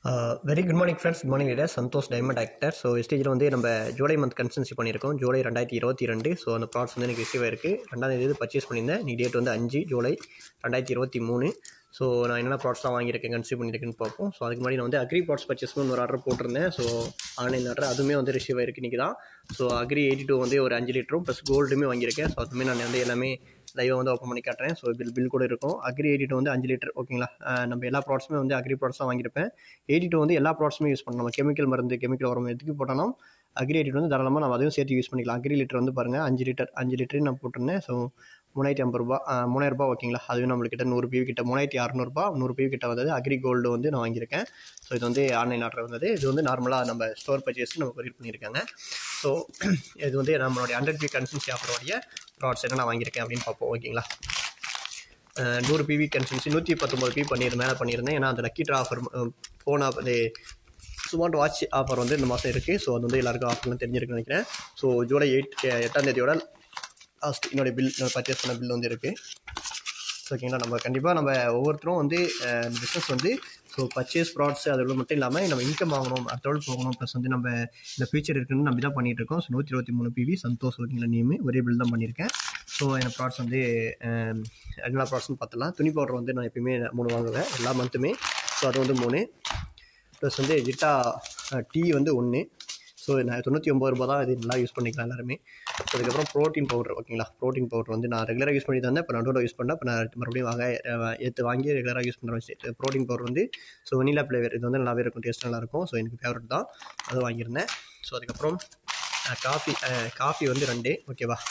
very good morning friends good morning leader Santhosh diamond actor so ஸ்டேஜில் வந்து நம்ம July month கன்சன்சி பண்ணியிருக்கோம் ஜூலை ரெண்டாயிரத்தி இருபத்தி ரெண்டு ஸோ அந்த ப்ராடக்ட்ஸ் வந்து எனக்கு ரிசீவ் ஆயிருக்கு ரெண்டாம் தேதி பர்ச்சேஸ் பண்ணியிருந்தேன் இன்னைக்கு டேட் வந்து அஞ்சு ஜூலை ரெண்டாயிரத்தி இருபத்தி மூணு ஸோ நான் என்னென்ன ப்ராடக்ட்ஸ்லாம் வாங்கியிருக்கேன் கன்சியூம் பண்ணியிருக்கேன்னு பார்ப்போம் ஸோ அதுக்கு முன்னாடி நான் வந்து அக்ரி ப்ராடக்ட்ஸ் பர்ச்சேஸ் பண்ணி ஒரு ஆர்டர் போட்டிருந்தேன் ஸோ ஆன்லைன் ஆர்டர் அதுவுமே வந்து ரிசீவ் ஆயிருக்கு இன்றைக்கி தான் ஸோ அக்ரி எயிட்டி டூ வந்து ஒரு அஞ்சு லிட்டரும் ப்ளஸ் கோல்டுமே வாங்கியிருக்கேன் ஸோ அதுவுமே நான் வந்து எல்லாமே லைவாக வந்து ஓப்பன் பண்ணி காட்டுறேன் ஸோ பில் பில் கூட இருக்கும் அக்ரி எயிட்டி டூ வந்து அஞ்சு லிட்டர் ஓகேங்களா அஹ் நம்ம எல்லா ப்ராடக்ட்ஸுமே வந்து அக்ரி ப்ராடக்ட்ஸ் தான் வாங்கியிருப்பேன் எயிட்டி டூ வந்து எல்லா ப்ராடக்ட்ஸுமே யூஸ் பண்ணலாம் நம்ம கெமிக்கல் மருந்து கெமிக்கல் உரம் எதுக்கு போட்டாலும் அக்ரி எயிட்டி வந்து தாராளமாக நம்ம அதையும் சேர்த்து யூஸ் பண்ணிக்கலாம் அக்ரி லிட்டர் வந்து பாருங்கள் அஞ்சு லிட்டர் அஞ்சு லிட்டரு நான் போட்டிருந்தேன் ஸோ மூணாயிரத்தி ஐம்பது ரூபா மூணாயிரம் ரூபாய் ஓகேங்களா அதுவே நம்மளுக்கிட்ட நூறு பிவி கிட்ட மூணாயிரத்தி அறநூறுபா நூறு பிவி கிட்ட வந்தது அக்ரி கோல்டு வந்து நான் வாங்கியிருக்கேன் ஸோ இது வந்து ஆன்லைன் ஆர்டர் வந்தது இது வந்து நார்மலாக நம்ம ஸ்டோர் பர்ச்சேஸ் நம்ம கொரியர் பண்ணியிருக்காங்க ஸோ இது வந்து நம்மளுடைய ஹண்ட்ரட் பி கன்சன்சி ஆஃபருடைய ப்ராடக்ட்ஸ் என்ன நான் வாங்கியிருக்கேன் அப்படின்னு பார்ப்போம் ஓகேங்களா அஹ் நூறு பிவி கன்சன்சி நூற்றி பத்தொம்பது பிவி பண்ணியிருந்தேன் மேலே பண்ணியிருந்தேன் ஏன்னா அந்த lucky draw offer phone off அது ஸ்மார்ட் வாட்ச் ஆஃபர் வந்து இந்த மாதம் இருக்குது ஸோ அது வந்து எல்லாருக்கும் ஆஃபர்லாம் தெரிஞ்சிருக்குன்னு நினைக்கிறேன் ஸோ ஜூலை எயிட் எட்டாம் தேதியோட லாஸ்ட் என்னுடைய பில் பர்ச்சேஸ் பண்ண பில் வந்து இருக்குது ஸோ ஓகேங்களா நம்ம கண்டிப்பாக நம்ம ஒவ்வொருத்தரும் வந்து பிஸ்னஸ் வந்து ஸோ பர்ச்சேஸ் ப்ராடக்ட்ஸ் அதோட மட்டும் இல்லாமல் நம்ம இன்கம் வாங்கணும் அடுத்தோடு போகணும் ப்ளஸ் வந்து நம்ம இந்த ஃபியூச்சர் இருக்குன்னு நம்ம தான் பண்ணிட்டு இருக்கோம் ஸோ நூற்றி இருபத்தி மூணு பிவி சந்தோஷ் ஓகேங்களா நேமு ஒரே பில் தான் பண்ணியிருக்கேன் ஸோ என் ப்ராடக்ட்ஸ் வந்து அஹ், எல்லா ப்ராடக்ட்ஸும் பார்த்துலாம் துணி பவுடர் வந்து நான் எப்பயுமே மூணு வாங்குவேன் எல்லா மந்த்துமே ஸோ அது வந்து மூணு ப்ளஸ் வந்து ஜிட்டா டீ வந்து ஒன்று ஸோ நான் தொண்ணூற்றி ஒம்பது ரூபா தான் இது நல்லா யூஸ் பண்ணிக்கலாம் எல்லாருமே ஸோ அதுக்கப்புறம் ப்ரோட்டீன் பவுடர் ஓகேங்களா ப்ரோட்டீன் பவுடர் வந்து நான் ரெகுலராக யூஸ் பண்ணி தந்தேன் இப்போ நடுவில் யூஸ் பண்ணேன் இப்போ நான் மறுபடியும் வாங்க ஏற்று வாங்கி ரெகுலராக யூஸ் பண்ணுறேன் ப்ரோட்டீன் பவுடர் வந்து ஸோ வெனிலா ஃப்ளேவர் இது வந்து நல்லாவே இருக்கும் டேஸ்ட் நல்லாயிருக்கும் ஸோ எனக்கு ஃபேவரட் தான் அது வாங்கியிருந்தேன் ஸோ அதுக்கப்புறம் காஃபி காஃபி வந்து ரெண்டு ஓகேவா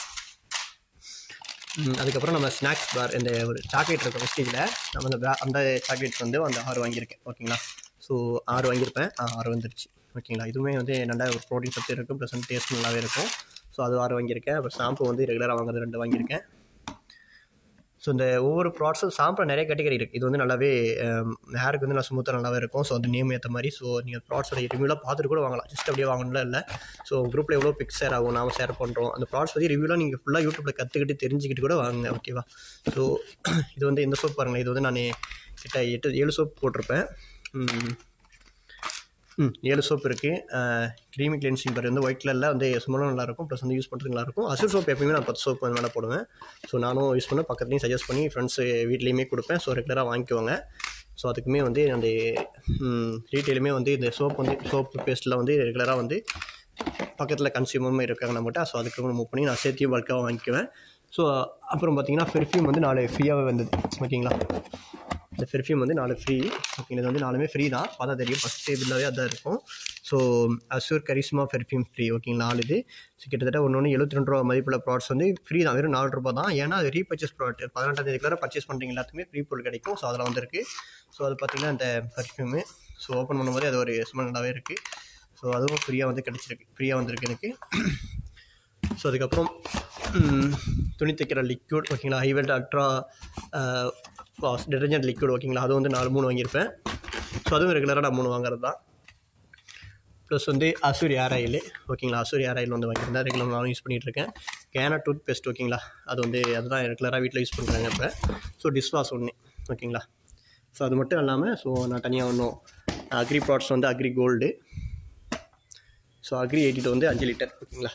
ம், அதுக்கப்புறம் நம்ம ஸ்நாக்ஸ் பார் இந்த ஒரு சாக்லேட் இருக்கும் வெஸ்டேஜில் நம்ம அந்த பா- அந்த சாக்லேட்ஸ் வந்து அந்த ஆறு வாங்கியிருக்கேன் ஓகேங்களா ஸோ ஆறு வாங்கியிருப்பேன் ஆ, ஆறு வந்துருச்சு ஓகேங்களா இதுவுமே வந்து நல்லா ஒரு ப்ரோட்டீன் சத்து இருக்கும் ப்ளஸ் வந்து டேஸ்ட் நல்லாவே இருக்கும் ஸோ அது ஆறு வாங்கியிருக்கேன் அப்புறம் ஷாம்பு வந்து ரெகுலராக வாங்குறது ரெண்டு வாங்கியிருக்கேன் ஸோ இந்த ஒவ்வொரு ப்ராடக்ட்ஸும் ஷாம்பில் நிறைய கேட்டகரி இருக்குது இது வந்து நல்லாவே ஹேருக்கு வந்து நல்லா ஸ்மூத்தாக நல்லாவே இருக்கும் ஸோ அந்த நேம் ஏற்ற மாதிரி ஸோ நீங்கள் ப்ராடக்ட்ஸோட ரிவ்யூலாம் பார்த்துட்டு கூட வாங்கலாம் ஜஸ்ட் அப்படியே வாங்கணும்ல இல்லை ஸோ குரூப்பில் எவ்வளோ பிக் ஷேர் ஆகும் நாம ஷேர் பண்ணுறோம் அந்த ப்ராடக்ட்ஸ் பற்றி ரிவ்யூலாம் நீங்கள் ஃபுல்லாக யூடியூப்பில் கற்றுக்கிட்டு தெரிஞ்சுக்கிட்டு கூட வாங்குங்க ஓகேவா ஸோ இது வந்து இந்த சோப் பாருங்களேன் இது வந்து நான் கிட்ட எட்டு ஏழு சோப் போட்டிருப்பேன் ம், ம் ஏழு சோப் இருக்குது க்ரீமி கிளென்சிங் பர் வந்து ஒயிட் கலரில் வந்து சும்மாலும் நல்லாயிருக்கும் ப்ளஸ் வந்து யூஸ் பண்ணுறதுக்கு நல்லாயிருக்கும் அசூர் சோப் எப்பயுமே நான் பத்து சோப் மேலே போடுவேன் ஸோ நானும் யூஸ் பண்ண பக்கத்துலேயும் சஜஸ்ட் பண்ணி ஃப்ரெண்ட்ஸ் வீட்லேயுமே கொடுப்பேன் ஸோ ரெகுலராக வாங்கிக்குவாங்க ஸோ அதுக்குமே வந்து அந்த ரீட்டெயிலுமே வந்து இந்த சோப் வந்து சோப் பேஸ்ட்டில் வந்து ரெகுலராக வந்து பக்கத்தில் கன்சியூமரும் இருக்காங்க நம்மகிட்ட ஸோ அதுக்கு மூவ் பண்ணி நான் சேர்த்தியும் பல்காக வாங்கிக்குவேன் ஸோ அப்புறம் பார்த்தீங்கன்னா பெர்ஃப்யூம் வந்து நாலு ஃப்ரீயாகவே வந்தது ஓகேங்களா இந்த பெர்ஃப்யூம் வந்து நாலு ஃப்ரீ ஓகேங்களா இது வந்து நாலுமே ஃப்ரீ தான் பார்த்தா தெரியும் ஃபஸ்ட் டேபிளாகவே அதான் இருக்கும் so Asure Karisma perfume free ஓகேங்களா நாலு இது ஸோ கிட்டத்தட்ட ஒன்று ஒன்று எழுபத்தி ரெண்டு ரூபா மதிப்புள்ள ப்ராடக்ட்ஸ் வந்து ஃப்ரீ தான் வெறும் நாலு ரூபா தான் ஏன்னா அது ரீபர்ச்சேஸ் ப்ராடக்ட் பதினெட்டாம் தேதிக்குள்ள பர்ச்சேஸ் பண்ணுறீங்க எல்லாத்துக்குமே ஃப்ரீ பொருள் கிடைக்கும் ஸோ அதில் வந்திருக்கு ஸோ அது பார்த்தீங்கன்னா இந்த பெர்ஃப்யூமு ஸோ ஓப்பன் பண்ணும்போது அது ஒரு ஸ்மெல் நல்லாவே இருக்குது ஸோ அதுவும் ஃப்ரீயாக வந்து கிடச்சிருக்கு ஃப்ரீயாக வந்திருக்கு எனக்கு ஸோ அதுக்கப்புறம் ம், துணி தைக்கிற லிக்விட் ஓகேங்களா ஹைவெல்ட் அல்ட்ரா வாஷ் டிடர்ஜென்ட் லிக்விட் ஓகேங்களா அது வந்து நாலு மூணு வாங்கியிருப்பேன் ஸோ அதுவும் ரெகுலராக நான் மூணு வாங்குறது தான் ப்ளஸ் வந்து அசூர் ஏர் ஆயில் ஓகேங்களா அசூர் ஏர் ஆயில் வந்து வாங்கியிருந்தேன் ரெகுலர் நானும் யூஸ் பண்ணிகிட்டு இருக்கேன் கேனா டூத் பேஸ்ட் ஓகேங்களா அது வந்து அதுதான் ரெகுலராக வீட்டில் யூஸ் பண்ணுறாங்க இப்போ ஸோ டிஷ் வாஷ் ஒன்று ஓகேங்களா ஸோ அது மட்டும் இல்லாமல் ஸோ நான் தனியாக ஒன்றும் அக்ரி ப்ராடக்ட்ஸ் வந்து agri gold so agri eighty two வந்து அஞ்சு லிட்டர் ஓகேங்களா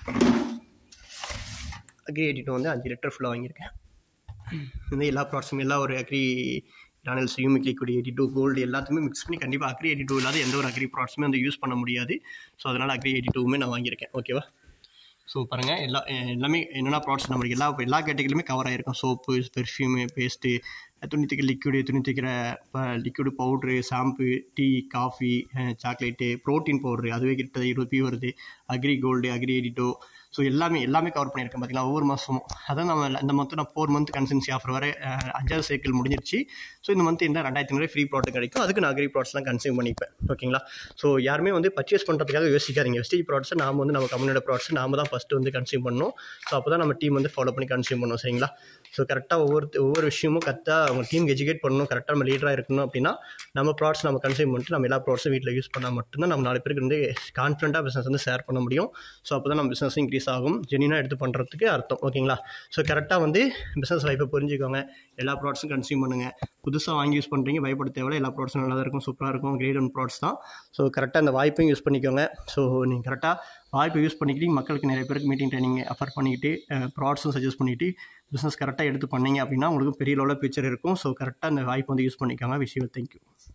அக்ரி எயிட்டி டூ வந்து அஞ்சு லிட்டர் ஃபுல்லாக வாங்கியிருக்கேன் இந்த எல்லா ப்ராடக்ட்ஸும் எல்லா ஒரு அக்ரி டானல்ஸ் humic liquid eighty two gold எல்லாத்தையுமே மிக்ஸ் பண்ணி கண்டிப்பாக அக்ரி எயிட்டி டூ இல்லாத எந்த ஒரு அக்ரி ப்ராடக்ட்ஸுமே வந்து யூஸ் பண்ண முடியாது ஸோ அதனால் அக்ரி எயிட்டி டூவுமே நான் வாங்கியிருக்கேன் ஓகேவா ஸோ பாருங்கள் எல்லா எல்லாமே என்னென்ன ப்ராடக்ட்ஸ் நம்மளுக்கு எல்லா எல்லா கேட்டகரியிலுமே கவர் ஆகிருக்கும் சோப்பு பெர்ஃப்யூமு பேஸ்ட்டு துணி தைக்கிற லிக்விடு துணி தைக்கிற liquid powder shampoo tea coffee chocolate protein powder அதுவே கிட்ட இருபது பி வருது அக்ரி கோல்டு அக்ரி எடிட்டோ ஸோ எல்லாமே எல்லாமே கவர் பண்ணியிருக்கேன் பார்த்தீங்களா ஒவ்வொரு மாதமும் அதான் நம்ம இந்த மந்த் நான் ஃபோர் மந்த் கன்சன்சி ஆஃபர் வரை அஹ், அஞ்சாவது சைக்கிள் முடிஞ்சிருச்சு ஸோ இந்த மந்த் இந்த ரெண்டாயிரத்தி ஐநூறு ஃப்ரீ ப்ராடக்ட் கிடைக்கும் அதுக்கு நான் அக்ரி ப்ராடக்ட்ஸ்லாம் கன்சியூம் பண்ணிப்பேன் ஓகேங்களா ஸோ யாருமே வந்து பர்ச்சேஸ் பண்ணுறதுக்காக யோசிக்காதீங்க வெஸ்டேஜ் ப்ராடக்ட்ஸ் நாம வந்து நம்ம கம்பெனியோட ப்ராடக்ட்ஸ் நாம தான் ஃபஸ்ட்டு வந்து கன்சியூம் பண்ணணும் ஸோ அப்போ தான் நம்ம டீம் வந்து ஃபாலோ பண்ணி கன்சியூம் பண்ணணும் சரிங்களா ஸோ கரெக்டாக ஒவ்வொரு ஒவ்வொரு விஷயமும் கரெக்டாக அவங்க டீம் எஜுகேட் பண்ணணும் கரெக்டாக நம்ம லீடராக இருக்கணும் அப்படின்னா நம்ம ப்ராடக்ட்ஸ் நம்ம கன்சியூம் பண்ணிட்டு நம்ம எல்லா ப்ராடக்ட்ஸும் வீட்டில் யூஸ் பண்ணால் மட்டும்தான் நம்ம நாலு பேருக்கு வந்து கான்ஃபிடண்ட்டாக பிஸ்னஸ் வந்து ஷேர் பண்ண முடியும் ஸோ அப்போ தான் நம்ம பிஸ்னஸ் இன்க்ரீஸ் ஆகும் ஜென்யூனாக எடுத்து பண்ணுறதுக்கு அர்த்தம் ஓகேங்களா ஸோ கரெக்டாக வந்து பிஸ்னஸ் லைஃப்பை புரிஞ்சுக்கோங்க எல்லா ப்ராடக்ட்ஸும் கன்சியூம் பண்ணுங்கள் புதுசாக வாங்கி யூஸ் பண்ணுறீங்க பயப்பட தேவையில்ல எல்லா ப்ராடக்ட்ஸும் நல்லா தான் இருக்கும் சூப்பராக இருக்கும் கிரேட் ஒன் ப்ராடக்ட்ஸ் தான் ஸோ கரெக்டாக அந்த வாய்ப்பையும் யூஸ் பண்ணிக்கோங்க ஸோ நீங்கள் கரெக்டாக வாய்ப்பை யூஸ் பண்ணிக்கிட்டு மக்களுக்கு நிறைய பேருக்கு மீட்டிங் ட்ரைனிங் அஃபர் பண்ணிக்கிட்டு ப்ராடக்ட்ஸும் சஜஸ்ட் பண்ணிக்கிட்டு பிஸ்னஸ் கரெக்டாக எடுத்து பண்ணீங்க அப்படின்னா உங்களுக்கு பெரிய லெவலில் ஃபியூச்சர் இருக்கும் ஸோ கரெக்டாக அந்த வாய்ப்பு வந்து யூஸ் பண்ணிக்கோங்க விஷயம் தேங்க்யூ